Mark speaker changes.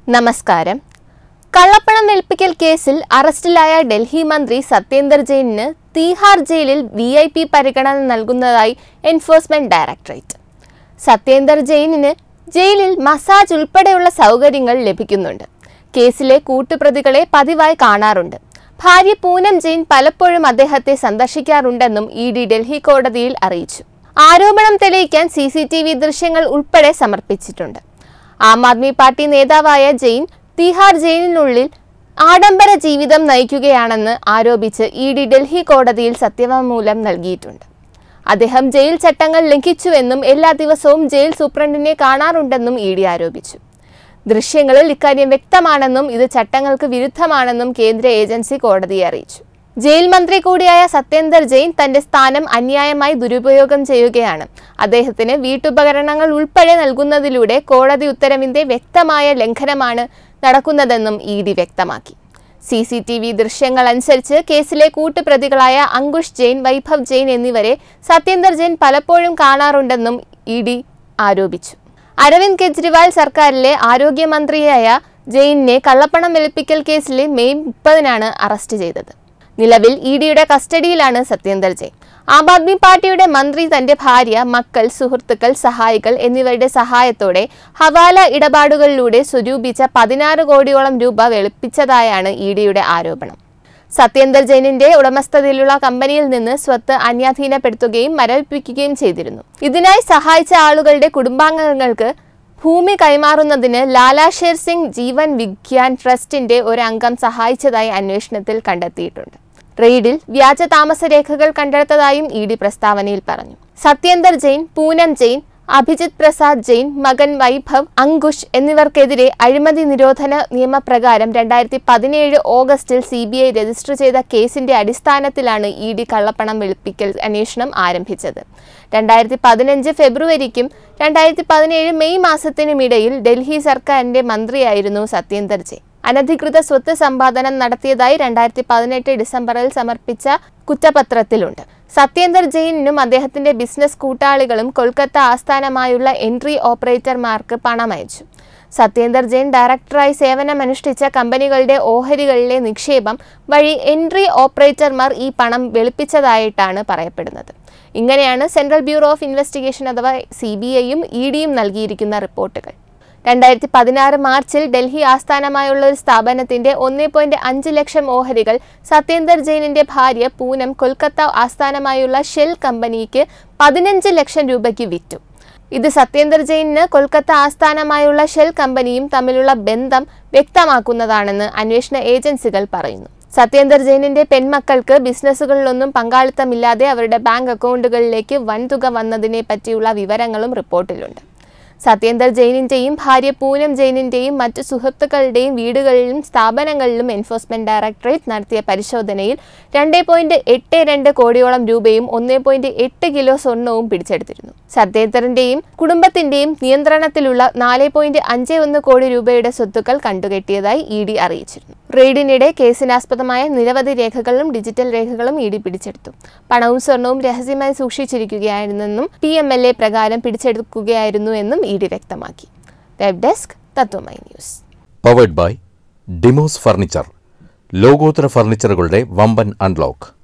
Speaker 1: നമസ്കാരം കള്ളപ്പണം വെളുപ്പിക്കൽ കേസിൽ അറസ്റ്റിലായ ഡൽഹി മന്ത്രി സത്യേന്ദർ ജെയിനിന് തീഹാർ ജയിലിൽ വി ഐ പി പരിഗണന നൽകുന്നതായി എൻഫോഴ്സ്മെന്റ് ഡയറക്ടറേറ്റ് സത്യേന്ദർ ജെയിനിന് ജയിലിൽ മസാജ് ഉൾപ്പെടെയുള്ള സൗകര്യങ്ങൾ ലഭിക്കുന്നുണ്ട് കേസിലെ കൂട്ടുപ്രതികളെ പതിവായി കാണാറുണ്ട് ഭാര്യ പൂനം ജെയിൻ പലപ്പോഴും അദ്ദേഹത്തെ സന്ദർശിക്കാറുണ്ടെന്നും ഇ ഡി ഡൽഹി കോടതിയിൽ അറിയിച്ചു ആരോപണം തെളിയിക്കാൻ സി സി ടി വി ദൃശ്യങ്ങൾ ഉൾപ്പെടെ സമർപ്പിച്ചിട്ടുണ്ട് ആം ആദ്മി പാർട്ടി നേതാവായ ജെയിൻ തിഹാർ ജയിലിനുള്ളിൽ ആഡംബര ജീവിതം നയിക്കുകയാണെന്ന് ആരോപിച്ച് ഇ ഡി ഡൽഹി കോടതിയിൽ സത്യവാങ്മൂലം നൽകിയിട്ടുണ്ട് അദ്ദേഹം ജയിൽ ചട്ടങ്ങൾ ലംഘിച്ചുവെന്നും എല്ലാ ദിവസവും ജയിൽ സൂപ്രണ്ടിനെ കാണാറുണ്ടെന്നും ഇ ഡി ആരോപിച്ചു ദൃശ്യങ്ങളിൽ ഇക്കാര്യം വ്യക്തമാണെന്നും ഇത് ചട്ടങ്ങൾക്ക് വിരുദ്ധമാണെന്നും കേന്ദ്ര ഏജൻസി കോടതിയെ അറിയിച്ചു ജയിൽ മന്ത്രി കൂടിയായ സത്യേന്ദർ ജെയിൻ തന്റെ സ്ഥാനം അന്യായമായി ദുരുപയോഗം ചെയ്യുകയാണ് അദ്ദേഹത്തിന് വീട്ടുപകരണങ്ങൾ ഉൾപ്പെടെ നൽകുന്നതിലൂടെ കോടതി ഉത്തരവിന്റെ വ്യക്തമായ ലംഘനമാണ് നടക്കുന്നതെന്നും ഇ ഡി വ്യക്തമാക്കി സി സി ടി വി ദൃശ്യങ്ങൾ അനുസരിച്ച് കേസിലെ കൂട്ടുപ്രതികളായ അങ്കുഷ് ജെയിൻ വൈഭവ് ജെയിൻ എന്നിവരെ സത്യേന്ദർ ജെയിൻ പലപ്പോഴും കാണാറുണ്ടെന്നും ഇ ഡി ആരോപിച്ചു അരവിന്ദ് കെജ്രിവാൾ സർക്കാരിലെ ആരോഗ്യമന്ത്രിയായ ജെയിനിനെ കള്ളപ്പണം വെളുപ്പിക്കൽ കേസിലെ മെയ് മുപ്പതിനാണ് അറസ്റ്റ് ചെയ്തത് നിലവിൽ ഇ ഡിയുടെ കസ്റ്റഡിയിലാണ് സത്യേന്ദർ ജെയിൻ ആം ആദ്മി പാർട്ടിയുടെ മന്ത്രി തന്റെ ഭാര്യ മക്കൾ സുഹൃത്തുക്കൾ സഹായികൾ എന്നിവരുടെ സഹായത്തോടെ ഹവാല ഇടപാടുകളിലൂടെ സ്വരൂപിച്ച പതിനാറ് കോടിയോളം രൂപ വെളുപ്പിച്ചതായാണ് ഇ ഡിയുടെ ആരോപണം സത്യേന്ദർ ജെയിനിന്റെ ഉടമസ്ഥതയിലുള്ള കമ്പനിയിൽ നിന്ന് സ്വത്ത് അന്യാധീനപ്പെടുത്തുകയും മരവിപ്പിക്കുകയും ചെയ്തിരുന്നു ഇതിനായി സഹായിച്ച ആളുകളുടെ കുടുംബാംഗങ്ങൾക്ക് ഭൂമി കൈമാറുന്നതിന് ലാലാഷേർ സിംഗ് ജീവൻ വിഗ്യാൻ ട്രസ്റ്റിന്റെ ഒരു അംഗം സഹായിച്ചതായി അന്വേഷണത്തിൽ കണ്ടെത്തിയിട്ടുണ്ട് റെയ്ഡിൽ വ്യാജ താമസ രേഖകൾ കണ്ടെടുത്തതായും ഇ ഡി പ്രസ്താവനയിൽ പറഞ്ഞു സത്യേന്ദർ ജെയിൻ പൂനം ജെയിൻ അഭിജിത് പ്രസാദ് ജെയിൻ മകൻ വൈഭവ് അങ്കുഷ് എന്നിവർക്കെതിരെ അഴിമതി നിരോധന നിയമപ്രകാരം രണ്ടായിരത്തി പതിനേഴ് ഓഗസ്റ്റിൽ സി ബി ഐ രജിസ്റ്റർ ചെയ്ത കേസിന്റെ അടിസ്ഥാനത്തിലാണ് ഇ ഡി കള്ളപ്പണം വെളുപ്പിക്കൽ അന്വേഷണം ആരംഭിച്ചത് രണ്ടായിരത്തി പതിനഞ്ച് ഫെബ്രുവരിക്കും രണ്ടായിരത്തി പതിനേഴ് മെയ് മാസത്തിനുമിടയിൽ ഡൽഹി സർക്കാരിന്റെ മന്ത്രിയായിരുന്നു സത്യേന്ദർ ജെയിൻ അനധികൃത സ്വത്ത് സമ്പാദനം നടത്തിയതായി രണ്ടായിരത്തി പതിനെട്ട് ഡിസംബറിൽ സമർപ്പിച്ച കുറ്റപത്രത്തിലുണ്ട് സത്യേന്ദർ ജെയിനും അദ്ദേഹത്തിന്റെ ബിസിനസ് കൂട്ടാളികളും കൊൽക്കത്ത ആസ്ഥാനമായുള്ള എൻട്രി ഓപ്പറേറ്റർമാർക്ക് പണമയച്ചു സത്യേന്ദർ ജെയിൻ ഡയറക്ടറായി സേവനമനുഷ്ഠിച്ച കമ്പനികളുടെ ഓഹരികളിലെ നിക്ഷേപം വഴി എൻട്രി ഓപ്പറേറ്റർമാർ ഈ പണം വെളുപ്പിച്ചതായിട്ടാണ് പറയപ്പെടുന്നത് ഇങ്ങനെയാണ് സെൻട്രൽ ബ്യൂറോ ഓഫ് ഇൻവെസ്റ്റിഗേഷൻ അഥവാ സി ബി ഐയും ഇ ഡിയും നൽകിയിരിക്കുന്ന റിപ്പോർട്ടുകൾ രണ്ടായിരത്തി പതിനാറ് മാർച്ചിൽ ഡൽഹി ആസ്ഥാനമായുള്ള ഒരു സ്ഥാപനത്തിന്റെ ഒന്നേ പോയിന്റ് അഞ്ച് ലക്ഷം ഓഹരികൾ സത്യേന്ദർ ജെയിനിന്റെ ഭാര്യ പൂനം കൊൽക്കത്ത ആസ്ഥാനമായുള്ള ഷെൽ കമ്പനിക്ക് പതിനഞ്ച് ലക്ഷം രൂപയ്ക്ക് വിറ്റു ഇത് സത്യേന്ദർ ജെയിനിന് കൊൽക്കത്ത ആസ്ഥാനമായുള്ള ഷെൽ കമ്പനിയും തമ്മിലുള്ള ബന്ധം വ്യക്തമാക്കുന്നതാണെന്ന് അന്വേഷണ ഏജൻസികൾ പറയുന്നു സത്യേന്ദർ ജെയിനിന്റെ പെൺമക്കൾക്ക് ബിസിനസ്സുകളിലൊന്നും പങ്കാളിത്തമില്ലാതെ അവരുടെ ബാങ്ക് അക്കൗണ്ടുകളിലേക്ക് വൻതുക വന്നതിനെ പറ്റിയുള്ള വിവരങ്ങളും റിപ്പോർട്ടിലുണ്ട് സത്യേന്ദർ ജെയിനിന്റെയും ഭാര്യ പൂനം ജെയിനിന്റെയും മറ്റു സുഹൃത്തുക്കളുടെയും വീടുകളിലും സ്ഥാപനങ്ങളിലും എൻഫോഴ്സ്മെന്റ് ഡയറക്ടറേറ്റ് നടത്തിയ പരിശോധനയിൽ രണ്ട് പോയിന്റ് എട്ട് രണ്ട് കോടിയോളം രൂപയും ഒന്നേ പോയിന്റ് എട്ട് കിലോ സ്വർണവും പിടിച്ചെടുത്തിരുന്നു സത്യേന്ദറിന്റെയും കുടുംബത്തിന്റെയും നിയന്ത്രണത്തിലുള്ള നാല് പോയിന്റ് അഞ്ച് ഒന്ന് കോടി രൂപയുടെ സ്വത്തുക്കൾ കണ്ടുകെട്ടിയതായി ഇ ഡി അറിയിച്ചിരുന്നു റെയ്ഡിനിടെ കേസിനാസ്പദമായ നിരവധി രേഖകളും ഡിജിറ്റൽ രേഖകളും ഇ ഡി പിടിച്ചെടുത്തു പണവും സ്വർണവും രഹസ്യമായി സൂക്ഷിച്ചിരിക്കുകയായിരുന്നെന്നും പി എം എൽ എ പ്രകാരം പിടിച്ചെടുക്കുകയായിരുന്നു എന്നും ഇ ഡി വ്യക്തമാക്കി web desk Tatwamayi news
Speaker 2: powered by Demos furniture ലോകോത്തര ഫർണിച്ചറുകളുടെ വമ്പൻ അൺലോക്ക്